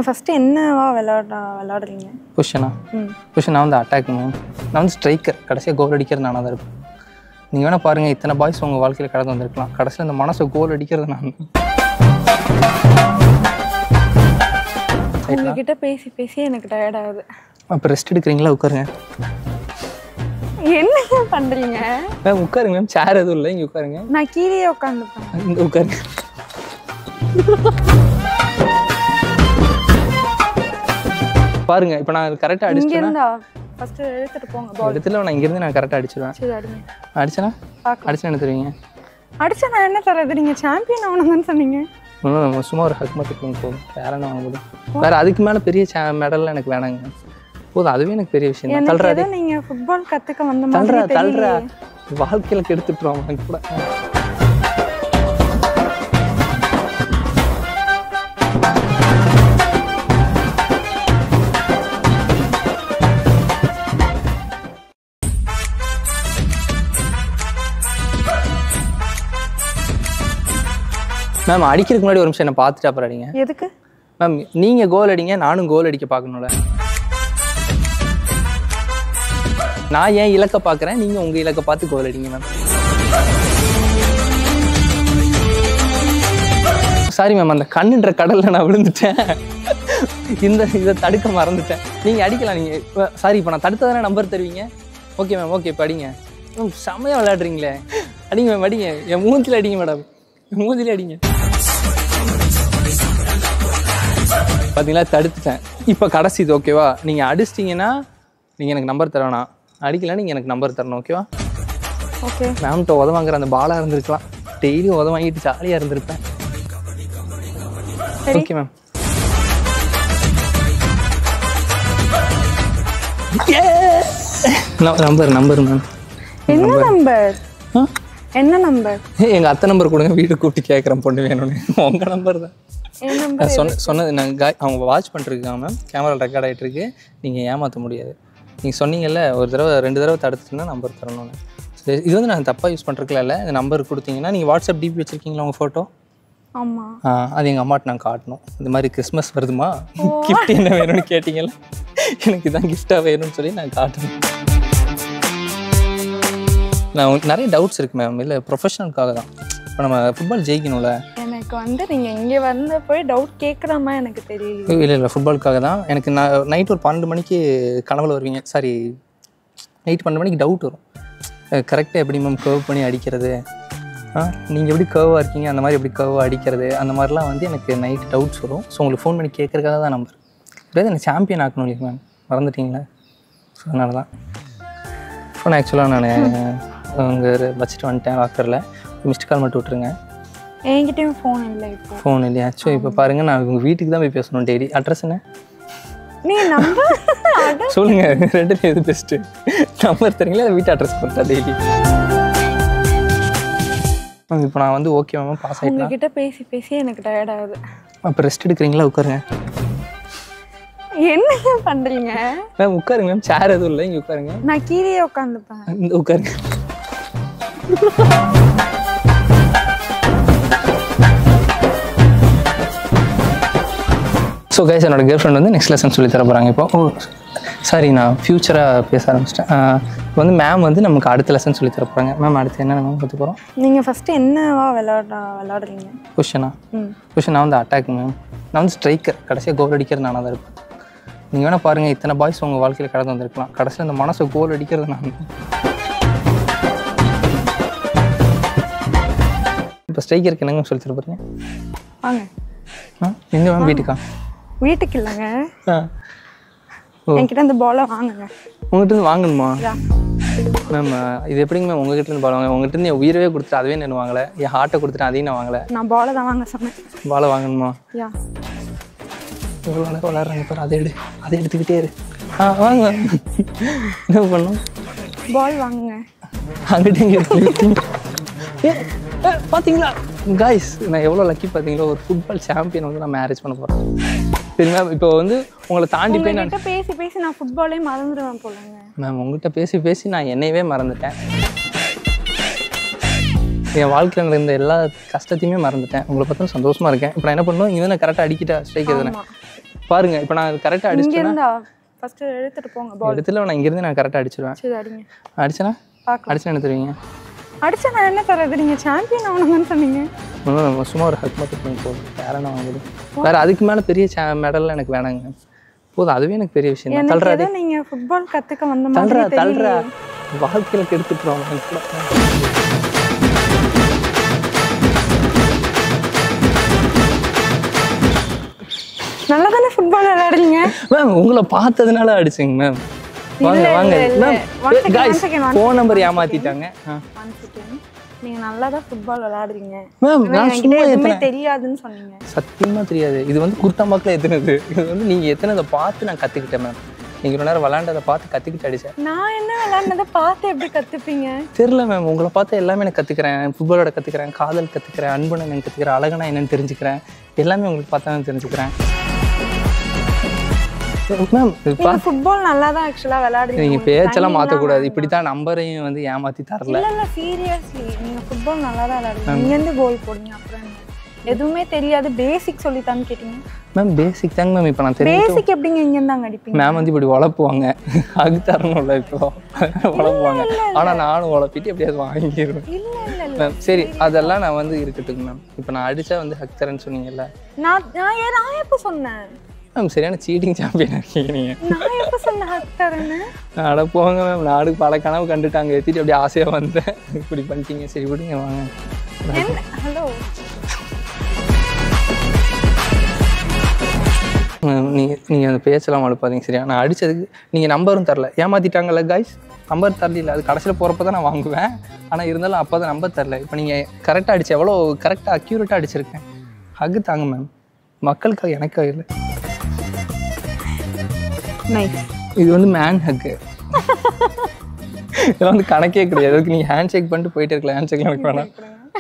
நீங்கள் ஃபஸ்ட்டு என்னவா விளையாட விளையாடுறீங்க பொசிஷனா ம் பொசிஷன் நான் வந்து அட்டாக் மேம் நான் வந்து ஸ்ட்ரைக்கர் கடைசியாக கோல் அடிக்கிறது நானாக தான் இருப்பேன் நீங்கள் வேணால் பாருங்கள் இத்தனை பாய்ஸ் உங்கள் வாழ்க்கையில் கடந்து வந்திருக்கலாம் கடைசியில் இந்த மனசை கோல் அடிக்கிறது நான் உங்ககிட்ட பேசி பேசி எனக்கு டயர்ட் ஆகுது அப்போ ரெஸ்ட் எடுக்கிறீங்களா உட்காருங்க என்ன பண்ணுறீங்க மேம் உட்காருங்க மேம் சேர் எதுவும் இல்லை இங்கே உட்காருங்க நான் கீழே உட்காந்துப்பேன் இங்கே உட்காருங்க பாருங்க இப்போ நான் கரெக்டாக இங்க அடிச்சிட்டேன்னா இருந்தா ஃபர்ஸ்ட் எடுத்துட்டு போங்க பால் இடத்துல நான் இங்கேருந்து நான் கரெக்டாக அடிச்சிடுவேன் சரி அடிங்க அடிச்சேனா பார்க்கலாம் அடிச்சு என்ன தருவீங்க அடிச்சா நான் என்ன தரது நீங்க சாம்பியன் ஆகணும்னு சொன்னீங்க ஒன்றும் நம்ம சும்மா ஒரு ஹக் மட்டும் கொடுங்க போதும் வேற என்ன வாங்க முடியும் வேற அதுக்கு மேலே பெரிய சே மெடல்லாம் எனக்கு வேணாங்க போதும் அதுவே எனக்கு பெரிய விஷயம் தான் எனக்கு தள்ளுறா ஏதோ நீங்க ஃபுட்பால் கத்துக்க வந்த தள்ளுறா மாதிரி தள்ளுறா தெரியலையே. வாழ்க்கையில் கெடுத்துட்டுருவான் அவன் கூட மேம் அடிக்கிறதுக்கு முன்னாடி ஒரு நிமிஷம் என்ன பார்த்துட்டு அப்புறம் அடிங்க எதுக்கு மேம் நீங்கள் கோல் அடிங்க நானும் கோல் அடிக்க பார்க்கணும்ல நான் ஏன் இலக்க பார்க்குறேன் நீங்கள் உங்கள் இலக்க பார்த்து கோல் அடிங்க மேம் சாரி மேம் அந்த கண்ணுன்ற கடலில் நான் விழுந்துட்டேன் இந்த இதை தடுக்க மறந்துட்டேன் நீங்கள் அடிக்கலாம் நீங்கள் சாரி இப்போ நான் தடுத்ததானே நம்பர் தருவீங்க ஓகே மேம் ஓகே இப்போ அடிங்க மேம் செம்மையாக விளையாடுறீங்களே அடிங்க மேம் அடிங்க என் மூஞ்சில அடிங்க மேடம் என் மூஞ்சில அடிங்க பார்த்தீங்களா தடுத்துட்டேன் இப்போ கடைசி இது ஓகேவா நீங்கள் அடிச்சிட்டிங்கன்னா நீங்கள் எனக்கு நம்பர் தர வேணாம் அடிக்கல நீங்கள் எனக்கு நம்பர் தரணும் ஓகேவா ஓகே மேம்கிட்ட உத வாங்குற அந்த பாலாக இருந்திருக்கலாம் டெய்லி உத வாங்கிட்டு ஜாலியாக இருந்திருப்பேன் சரி. Okay ma'am number number ma'am என்ன நம்பர் என்ன நம்பர் எங்கள் அத்தை நம்பர் கொடுங்க வீடு கூப்பிட்டு கேட்குறேன் பொண்ணு வேணும்னு உங்கள் நம்பர் தான் என்ன நம்பர் நான் சொன்ன சொன்னது நான் கா அவங்க வாட்ச் பண்ணிருக்காங்க மேம் கேமரா ரெக்கார்ட் ஆகிட்டு இருக்கு நீங்கள் ஏமாற்ற முடியாது நீங்கள் சொன்னீங்கல்ல ஒரு தடவை ரெண்டு தடவை தடுத்துட்டுனா நம்பர் தரணும்னு சரி, இது வந்து நான் தப்பாக யூஸ் பண்ணுறதுல இந்த நம்பர் கொடுத்தீங்கன்னா நீங்கள் வாட்ஸ்அப் டிபி வச்சுருக்கீங்களா உங்கள் ஃபோட்டோ ஆமா அது எங்கள் அம்மாட்ட நான் காட்டணும் இந்த மாதிரி கிறிஸ்மஸ் வருதுமா கிஃப்ட் என்ன வேணும்னு கேட்டிங்கல்ல எனக்கு இதான் கிஃப்டாக வேணும்னு சொல்லி நான் காட்டணும் நான் உங்களுக்கு நிறைய டவுட்ஸ் இருக்கு மேம் இல்லை ப்ரொஃபஷனலுக்காக தான் இப்போ நம்ம ஃபுட்பால் ஜெயிக்கணும்ல எனக்கு வந்து நீங்க இங்க வந்து போய் டவுட் கேக்குறமா எனக்கு தெரியல இல்லை இல்லை ஃபுட்பாலுக்காக தான் எனக்கு நான் நைட் ஒரு பன்னெண்டு மணிக்கு கனவுல வருவீங்க சாரி நைட் பன்னெண்டு மணிக்கு டவுட் வரும் கரெக்டாக எப்படி மேம் கர்வ் பண்ணி அடிக்கிறது ஆ நீங்கள் எப்படி கர்வாக இருக்கீங்க அந்த மாதிரி எப்படி கர்வாக அடிக்கிறது அந்த மாதிரிலாம் வந்து எனக்கு நைட் டவுட்ஸ் வரும் ஸோ உங்களுக்கு ஃபோன் பண்ணி கேட்கறதுக்காக தான் நம்பர் எப்படியாவது எனக்கு சாம்பியன் ஆக்கணும் இல்லையா மேம் மறந்துட்டீங்களா ஸோ அதனால தான் ஃபோன் ஆக்சுவலாக நான் அங்கே வச்சுட்டு வந்துட்டேன் லாக்கரில் மிஸ்டு கால் மட்டும் விட்ருங்க என்கிட்டயும் ஃபோன் இல்லை இப்போ ஃபோன் இல்லையா ஸோ இப்போ பாருங்கள் நான் உங்கள் வீட்டுக்கு தான் போய் பேசணும் டெய்லி அட்ரஸ் என்ன நீ நம்பர் அட சொல்லுங்க ரெண்டுல எது பெஸ்ட்டு நம்பர் தரீங்களா இல்லை வீட்டு அட்ரஸ் கொடுத்தா டெய்லி மேம் இப்போ நான் வந்து ஓகே மேம் பாஸ் ஆகிட்டேன் உங்ககிட்ட பேசி பேசி எனக்கு டயர்ட் ஆகுது அப்போ ரெஸ்ட் எடுக்கிறீங்களா உட்காருங்க என்ன பண்றீங்க மேம் உட்காருங்க மேம் சேர் எதுவும் இல்லை இங்கே உட்காருங்க நான் கீழே உட்காந்துப்பேன் இந்த உட்காருங்க ஸோ கைஸ் என்னோட கேர்ள் ஃப்ரெண்ட் வந்து நெக்ஸ்ட் லெசன் சொல்லி தர போகிறாங்க இப்போ ஓ சாரி நான் ஃப்யூச்சராக பேச ஆரம்பிச்சிட்டேன் இப்போ வந்து மேம் வந்து நமக்கு அடுத்த லெசன் சொல்லி தர போகிறாங்க மேம் அடுத்து என்ன மேம் கற்று போகிறோம் நீங்க ஃபர்ஸ்ட் என்னவா விளையாட விளையாடுறீங்க கொஷனா ம் கொஷன் நான் வந்து அட்டாக் மேம் நான் வந்து ஸ்ட்ரைக்கர் கடைசியாக கோல் அடிக்கிறது நானாக தான் இருப்பேன் நீங்கள் வேணால் பாருங்கள் இத்தனை பாய்ஸ் உங்கள் வாழ்க்கையில் கடந்து வந்திருக்கலாம் கடைசியில் இந்த மனசை கோல் அடிக்கிறது நான் இப்போ ஸ்ட்ரைக்கருக்கு என்னங்க சொல்லி தர போகிறீங்க வாங்க ஆ எங்கே மேம் வீட்டுக்கா வீட்டுக்கு இல்லைங்க ஆ என்கிட்ட இந்த பாலை வாங்குங்க உங்கள்கிட்ட இருந்து வாங்கணுமா இதா. மேம் இது எப்படிங்க மேம் உங்ககிட்ட இருந்து பால் வாங்க உங்கள்கிட்ட இருந்து என் உயிரவே கொடுத்து அதுவே நான் வாங்கலை என் ஹார்ட்டை கொடுத்துட்டு அதையும் நான் வாங்கலை நான் பாலை தான் வாங்க சொன்னேன் பாலை வாங்கணுமா யா எவ்வளோ அழகாக விளாட்றாங்க பாரு அதை எடு அதை எடுத்துக்கிட்டே இரு ஆ வாங்க என்ன பண்ணும் பால் வாங்குங்க அங்கிட்ட இங்கே இருக்கு ஏ ஏ, பாத்தீங்களா காய்ஸ் நான் எவ்வளோ லக்கி பார்த்தீங்களா ஒரு ஃபுட்பால் சாம்பியன் வந்து நான் மேரேஜ் பண்ண போகிறேன் சரிங்களா இப்போ வந்து உங்களை தாண்டி போய் நான் உங்ககிட்ட பேசி பேசி நான் ஃபுட்பாலே மறந்துடுவேன் போலங்க மேம் உங்கள்கிட்ட பேசி பேசி நான் என்னையவே மறந்துட்டேன் என் வாழ்க்கையில் நடந்த எல்லா கஷ்டத்தையுமே மறந்துட்டேன் உங்களை பார்த்தா சந்தோஷமா இருக்கேன் இப்போ நான் என்ன பண்ணும் இவனை கரெக்டாக அடிக்கிட்டா ஸ்ட்ரைக் எதுனே ஆமா பாருங்க இப்போ நான் கரெக்டாக இங்க அடிச்சிட்டேன்னா இருந்தா ஃபர்ஸ்ட் எடுத்துட்டு போங்க பால் இடத்துல நான் இங்கேருந்து நான் கரெக்டாக அடிச்சிருவேன் சரி அடிங்க அடிச்சேனா பார்க்கலாம் அடிச்சா என்ன தருவீங்க அடிச்சா நான் என்ன தரது நீங்க சாம்பியன் ஆகணும்னு சொன்னீங்க ஒன்றும் நம்ம சும்மா ஒரு ஹக் மட்டும் பண்ணி போதும் வேற என்ன வாங்குது வேற அதுக்கு மேலே பெரிய சே மெடல்லாம் எனக்கு வேணாங்க போதும் அதுவே எனக்கு பெரிய விஷயம் தான் எனக்கு தள்ளுறா ஏதோ நீங்க ஃபுட்பால் கத்துக்க வந்த தள்ளுறா மாதிரி தள்ளுறா தெரியல வாழ்க்கையில் கெடுத்துட்டுருவாங்க எனக்கு கூட. நல்லா தானே ஃபுட்பால் விளையாடுறீங்க மேம் உங்களை பார்த்ததுனால அடிச்சேங்க மேம் வாங்க இல்ல, வாங்க இல்ல, மேம் இல்ல. One second, guys one second, one phone number ஏமாத்திட்டாங்க ஆ. One second. நீங்க நல்லா தான் ஃபுட்பால் விளையாடுறீங்க மேம் ஆனா நான் என்கிட்ட சும்மா எதுவுமே எத்தனை தெரியாதுன்னு சொன்னீங்க சத்தியமா தெரியாது இது வந்து குர்த்தாம்பாக்கில் எத்தனது இது வந்து நீங்கள் எத்தனை பார்த்து நான் கற்றுக்கிட்டேன் மேம் நீங்கள் ஒரு நேரம் விளாண்டதை பார்த்து கற்றுக்கிட்டு அடிச்சேன் நான் என்ன விளையாடுனதை பார்த்து எப்படி கத்துப்பீங்க தெரில மேம் உங்களை பார்த்து எல்லாமே எனக்கு கற்றுக்கிறேன் ஃபுட்பாலோட கற்றுக்கிறேன் காதல் கற்றுக்கிறேன் அன்புன்னு என்னன்னு கற்றுக்கிறேன் அழகுனா என்னன்னு தெரிஞ்சுக்கிறேன் எல்லாமே உங்களுக்கு பார்த்தா நான் தெரிஞ்சுக்கிறேன் மேம் நீங்க ஃபுட்பால் நல்லா தான் ஆக்சுவலா விளையாடுறீங்க நீங்கள் உங்களுக்கு பேச்செல்லாம் timing மாற்றக்கூடாது எல்லாம் இப்படி தான் நம்பரையும் வந்து ஏமாற்றி தரல இல்ல இல்ல சீரியஸ்லி நீங்க ஃபுட்பால் நல்லா தான் விளையாடுறீங்க நீங்க இருந்து கோல் போடுங்க அப்புறம் என்ன? எதுவுமே தெரியாது பேசிக் சொல்லித்தான்னு கேட்டீங்க மேம் பேசிக் தாங்க மேம் இப்போ நான் தெரியும் பேசிக் எப்படிங்க இங்க இருந்து அங்க அடிப்பீங்க மேம் வந்து இப்படி உழப்புவாங்க அது தரணும்ல இப்போ உழப்புவாங்க ஆனால் நானும் உழப்பிட்டு எப்படியாவது வாங்கிடுவேன் இல்ல இல்ல இல்ல மேம் சரி அதெல்லாம் நான் வந்து இருக்கட்டுங்க மேம் இப்போ நான் அடித்தா வந்து ஹக் தரேன்னு சொன்னீங்கல்ல நான் நான் ஏன் நான் எப்ப சொன்னேன் மேம் சரியான சீட்டிங் சாம்பியன் இருக்கீங்க நீங்கள் நான் எப்ப சொன்னேன் ஹக் தரேன்னு அட போங்க மேம் நாடு பல கனவு கண்டுட்டாங்க ஏற்றிட்டு அப்படியே ஆசையாக வந்தேன் இப்படி பண்ணிட்டீங்க சரி விடுங்க வாங்க என்ன ஹலோ மேம், நீங்க நீங்கள் அந்த பேச்செல்லாம் அனுப்பாதீங்க சரியா நான் அடித்ததுக்கு நீங்கள் நம்பரும் தரல ஏமாற்றிட்டாங்கல்ல காய்ஸ் நம்பர் தரல அது கடைசியில் போகிறப்ப தான் நான் வாங்குவேன் ஆனால் இருந்தாலும் அப்போ தான் நம்பர் தரல இப்போ நீங்கள் கரெக்டாக அடிச்சு எவ்வளோ கரெக்டாக அக்யூரேட்டாக அடிச்சிருக்கேன் ஹக்கு தாங்க மேம் மக்களுக்காக எனக்காக இல்லை நைஸ் இது வந்து மேன் ஹக்கு இதெல்லாம் வந்து கணக்கே கிடையாது அதுக்கு நீங்கள் ஹேண்ட் ஷேக் பண்ணிட்டு போயிட்டே இருக்கலாம் ஹேண்ட் ஷேக் எனக்கு வேணாம்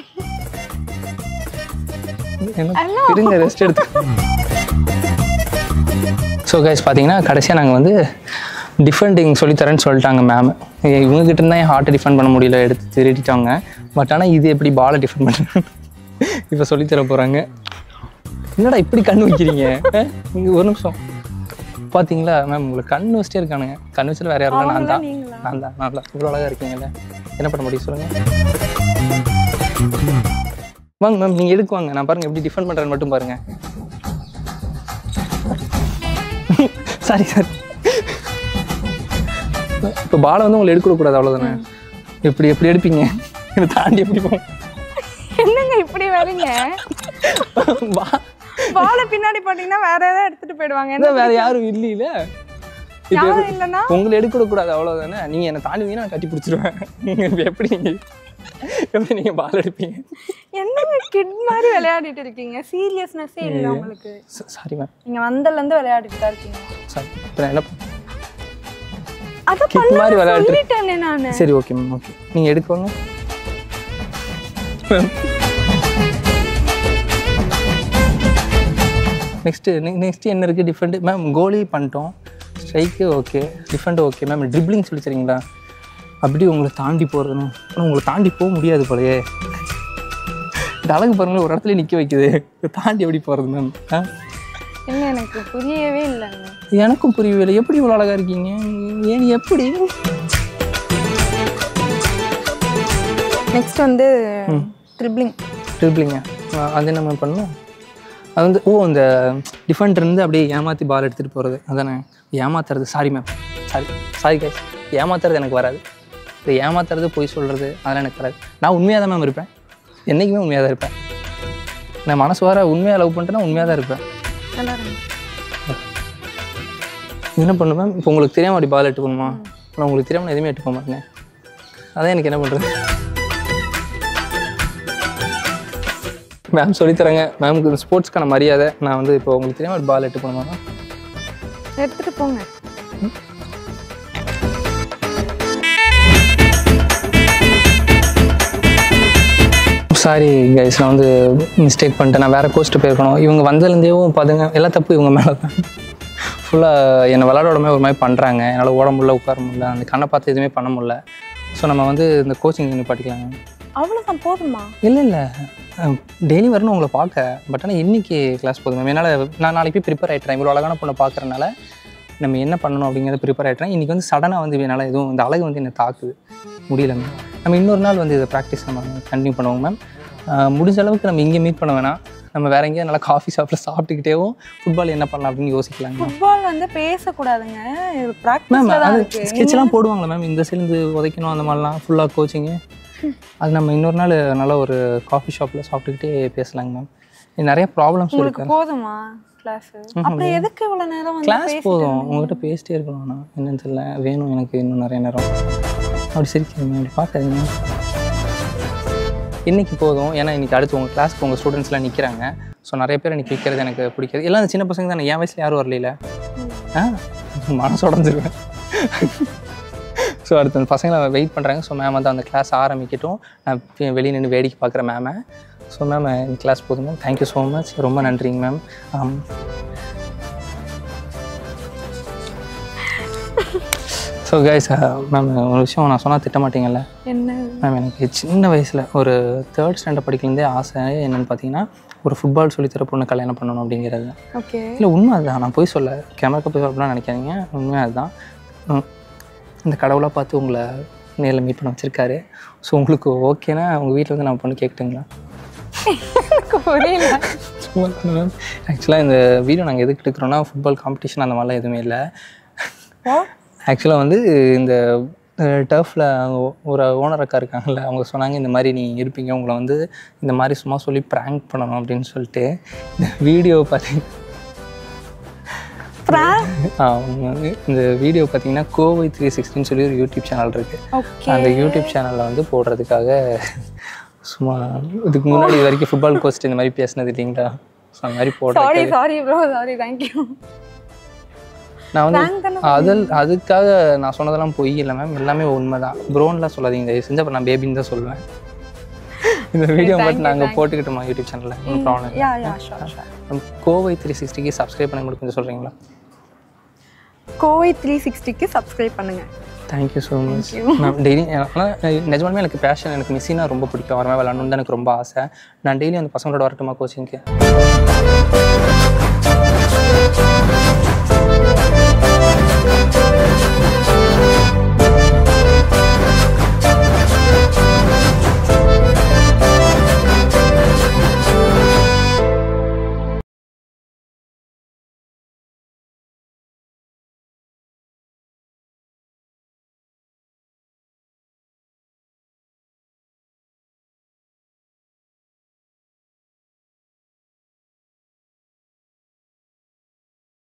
என்ன இருங்க ரெஸ்ட் எடுத்து ஸோ கைஸ் பார்த்தீங்கன்னா கடைசியாக நாங்கள் வந்து டிஃபெண்டிங் சொல்லித்தரேன்னு சொல்லிட்டாங்க மேம் இவங்ககிட்ட இருந்தால் என் ஹார்ட்டை டிஃபெண்ட் பண்ண முடியல எடுத்து திருடிட்டாங்க பட் ஆனால் இது எப்படி பாலை டிஃபெண்ட் பண்ண இப்போ சொல்லித்தர போகிறாங்க என்னடா இப்படி கண் வைக்கிறீங்க இங்கே ஒரு நிமிஷம் பார்த்தீங்களா மேம் உங்களுக்கு கண் வச்சுட்டே இருக்கானுங்க கண் வச்சுட்டு வேற யாரும் இல்ல, நான் தான் நீங்களா நான் தான் நல்லா இவ்வளோ அழகாக இருக்கீங்கல்ல என்ன பண்ண முடியும் சொல்லுங்கள் வாங்க மேம் நீங்கள் எதுக்கு வாங்க நான் பாருங்க எப்படி டிஃபெண்ட் பண்ணுறேன்னு மட்டும் பாருங்க சாரி சார் இப்போ பாலை வந்து உங்களை எடுக்கக்கூடாது அவ்வளோதானே எப்படி எப்படி எடுப்பீங்க இதை தாண்டி எப்படி போகும் என்னங்க இப்படி வரீங்க பா பாலை பின்னாடி போட்டீங்கன்னா வேற ஏதாவது எடுத்துட்டு போயிடுவாங்க என்ன வேற யாரும் இல்லையில இப்போ யாரும் இல்லைன்னா உங்களை எடுக்கக்கூடாது அவ்வளோதானே நீங்கள் என்னை தாண்டுவீங்கன்னா நான் கட்டி பிடிச்சிருவேன் இப்போ எப்படி நீங்கள் எப்படி நீங்கள் பால் எடுப்பீங்க என்னங்க கிட் மாதிரி விளையாடிட்டு இருக்கீங்க சீரியஸ்னஸே இல்லை உங்களுக்கு சாரி மேம் நீங்க வந்ததுல இருந்து விளையாடிட்டு தான் இருக்கீங்க சாரி இப்போ நான் என்ன பண்ண- அத Kid மாதிரி பண்ண விளையாட்டு. சொல்லிட்டேனே நானு சரி ஓகே மேம் ஓகே நீங்கள் எடுக்கோங்க நெக்ஸ்ட்டு நெக்ஸ்ட்டு என்ன இருக்குது டிஃபெண்ட் மேம் கோலி பண்ணிட்டோம் strike okay defend okay ma'am dribbling சொல்லி தரீங்களா அப்படி உங்களை தாண்டி போகிறதுன்னு ஆனால் உங்களை தாண்டி போக முடியாது போலயே இந்த அழகு பாருங்களேன் ஒரு இடத்துல நிற்க வைக்குது இதை தாண்டி எப்படி போகிறது மேம் ஆ என்ன எனக்கு புரியவே இல்லைங்க எனக்கும் புரியவில்லை எப்படி இவ்வளோ அழகாக இருக்கீங்க ஏன் எப்படி நெக்ஸ்ட் வந்து ட்ரிப்ளிங் ட்ரிப்ளிங்க அது என்ன மேம் பண்ணணும் அது வந்து ஓ அந்த டிஃபெண்டர் இருந்து அப்படியே ஏமாற்றி பால் எடுத்துகிட்டு போகிறது அதானே ஏமாத்துறது sorry ma'am sorry sorry guys ஏமாத்துறது எனக்கு வராது இந்த ஏமாத்துறது பொய் சொல்கிறது அதெல்லாம் எனக்கு வராது நான் உண்மையாக தான் மேம் இருப்பேன் என்றைக்குமே உண்மையாக தான் இருப்பேன் நான் மனசு வர உண்மையாக லவ் பண்ணிட்டேன்னா உண்மையாக தான் இருப்பேன் நல்லா இருங்க என்ன பண்ணு மேம் இப்போ உங்களுக்கு தெரியாம அப்படி பால் எட்டு போகணுமா நான் உங்களுக்கு தெரியாம நான் எதுவுமே எட்டு போக மாட்டேன் அதான் எனக்கு என்ன பண்ணுறது மேம் சொல்லித்தரேங்க மேம்க்கு ஸ்போர்ட்ஸ்க்கான மரியாதை நான் வந்து இப்போ உங்களுக்கு தெரியாம ஒரு பால் எட்டு போகணுமா எடுத்துட்டு போங்க சாரி கைஸ் நான் வந்து மிஸ்டேக் பண்ணிட்டேன் நான் வேறு கோஸ்ட்டு போயிருக்கணும் இவங்க வந்ததுலேருந்தேவும் பாருங்க எல்லா தப்பு இவங்க மேலே தான் ஃபுல்லாக என்னை விளாட விடாம ஒரு மாதிரி பண்ணுறாங்க என்னால் ஓட முடியல உட்கார முடியல அந்த கண்ணை பார்த்து எதுவுமே பண்ண முடியல ஸோ நம்ம வந்து இந்த கோச்சிங் நிப்பாட்டிக்கலாங்க அவ்வளோதான் போதுமா இல்லை இல்லை டெய்லி வரணும் உங்களை பார்க்க பட் ஆனால் இன்னைக்கு கிளாஸ் போதும் மேம் என்னால் நான் நாளைக்கு போய் ப்ரிப்பேர் ஆகிட்டேன் இவ்வளோ அழகான பொண்ணை பார்க்குறனால நம்ம என்ன பண்ணணும் அப்படிங்கிறத ப்ரிப்பேர் ஆகிட்டேன் இன்றைக்கி வந்து சடனாக வந்து என்னால் எதுவும் இந்த அழகு வந்து என்னை தாக்குது முடியல மேம் நம்ம இன்னொரு நாள் வந்து இதை ப்ராக்டிஸ் நம்ம கண்டினியூ பண்ணுவோம் மேம் முடிஞ்ச அளவுக்கு நம்ம இங்கே மீட் பண்ண வேணாம் நம்ம வேற எங்கேயா நல்லா காஃபி ஷாப்பில் சாப்பிட்டுக்கிட்டேவும் ஃபுட்பால் என்ன பண்ணலாம் அப்படின்னு யோசிக்கலாங்க ஃபுட்பால் வந்து பேசக்கூடாதுங்க இது மேம் ப்ராக்டிஸ்ல தான் அது இருக்கு ஸ்கெட்ச்லாம் போடுவாங்களா மேம் இந்த சேர்ந்து உதைக்கணும் அந்த மாதிரிலாம் ஃபுல்லாக கோச்சிங்கு அது நம்ம இன்னொரு நாள் நல்லா ஒரு காஃபி ஷாப்பில் சாப்பிட்டுக்கிட்டே பேசலாங்க மேம் நிறைய ப்ராப்ளம்ஸ் உங்களுக்கு இருக்கு போதுமா கிளாஸ் அப்புறம் எதுக்கு இவ்வளவு நேரம் வந்து கிளாஸ் பேசிட்டு போதும் இருந்தீங்க? உங்ககிட்ட பேசிட்டே இருக்கணும் நான் என்னன்னு தெரியல வேணும் எனக்கு இன்னும் நிறைய நேரம் அப்படி சிரிக்கிறீங்க அப்படி பார்க்காதீங்க இன்னைக்கு போதும் ஏன்னா இன்னைக்கு அடுத்து உங்கள் கிளாஸ்க்கு உங்கள் ஸ்டூடெண்ட்ஸ்லாம் நிற்கிறாங்க ஸோ நிறைய பேர் இன்னைக்கு நிற்கிறது எனக்கு பிடிக்காது எல்லாம் சின்ன பசங்க தானே என் வயசில் யாரும் வரல ஆ மனசு உடஞ்சிருவேன் ஸோ அடுத்து அந்த பசங்களை வெயிட் பண்ணுறாங்க ஸோ மேம் வந்து அந்த கிளாஸ் ஆரம்பிக்கட்டும் நான் வெ- வெளியே நின்று வேடிக்கை பார்க்குறேன் மேமை ஸோ மேம் இந்த கிளாஸ் போதும் மேம் தேங்க்யூ ஸோ மச் ரொம்ப நன்றிங்க மேம் ஸோ கைஸ் மேம் ஒரு விஷயம் நான் சொன்னால் திட்ட மாட்டீங்கல்ல என்ன மேம் எனக்கு சின்ன வயசில் ஒரு தேர்ட் ஸ்டாண்டர்ட் படிக்கலேருந்தே ஆசை என்னென்னு பார்த்தீங்கன்னா ஒரு ஃபுட்பால் சொல்லித்தர பொண்ணு கல்யாணம் பண்ணணும் அப்படிங்கிறது ஓகே இல்லை உண்மை அதுதான் நான் போய் சொல்ல கேமராக்கு போய் சொல்லலாம் நினைக்காதீங்க உண்மை அதுதான் ம். இந்த கடவுளாக பார்த்து உங்களை நேரில் மீட் பண்ண வச்சுருக்காரு ஸோ உங்களுக்கு ஓகேனா உங்கள் வீட்டில் வந்து நான் பொண்ணு கேட்கட்டுங்களா எனக்கு புரியல சும்மா மேம் ஆக்சுவலாக இந்த வீடியோ நாங்கள் எதுக்கு எடுக்கிறோன்னா ஃபுட்பால் காம்படிஷன் அந்த மாதிரிலாம் எதுவுமே இல்லை ஆக்சுவலாக வந்து இந்த டர்ஃபில் ஒரு ஓனர் அக்கா இருக்காங்கல்ல அவங்க சொன்னாங்க இந்த மாதிரி நீ இருப்பீங்க உங்களை வந்து இந்த மாதிரி சும்மா சொல்லி ப்ராங்க் பண்ணணும் அப்படின்னு சொல்லிட்டு இந்த வீடியோ பார்த்தீங்கன்னா அவங்க வந்து இந்த வீடியோ பார்த்தீங்கன்னா கோவை த்ரீ சிக்ஸ்டின்னு சொல்லி ஒரு யூடியூப் சேனல் இருக்குது ஓகே அந்த யூடியூப் சேனலில் வந்து போடுறதுக்காக சும்மா இதுக்கு முன்னாடி இது வரைக்கும் ஃபுட்பால் கோஸ்ட் இந்த மாதிரி பேசினது இல்லைங்களா ஸோ அந்த மாதிரி போடுறது sorry sorry bro sorry thank you நான் வந்து Prank தானே அதில் அதுக்காக நான் சொன்னதெல்லாம் பொய் இல்லை மேம் எல்லாமே உண்மை தான் ப்ரோன்லாம் சொல்லாதீங்க தயவு செஞ்சு அப்புறம் நான் பேபின்னு தான் சொல்லுவேன் இந்த வீடியோ மட்டும் நாங்கள் போட்டுக்கிட்டோமா யூடியூப் சேனலில் ஒன்றும் problem yeah yeah sure sure இல்லை கோவை த்ரீ சிக்ஸ்டிக்கு சப்ஸ்கிரைப் பண்ணி மட்டும் கொஞ்சம் சொல்கிறீங்களா கோவை த்ரீ சிக்ஸ்டிக்கு சப்ஸ்கிரைப் பண்ணுங்க தேங்க்யூ ஸோ மச் நான் டெய்லி ஆனால் நிஜமாலுமே எனக்கு பேஷன் எனக்கு மிஸ்ஸினா ரொம்ப பிடிக்கும் வரமே விளாடணுன்னு தான் எனக்கு ரொம்ப ஆசை நான் டெய்லி அந்த பசங்களோட வரட்டுமா கோச்சிங்க்கு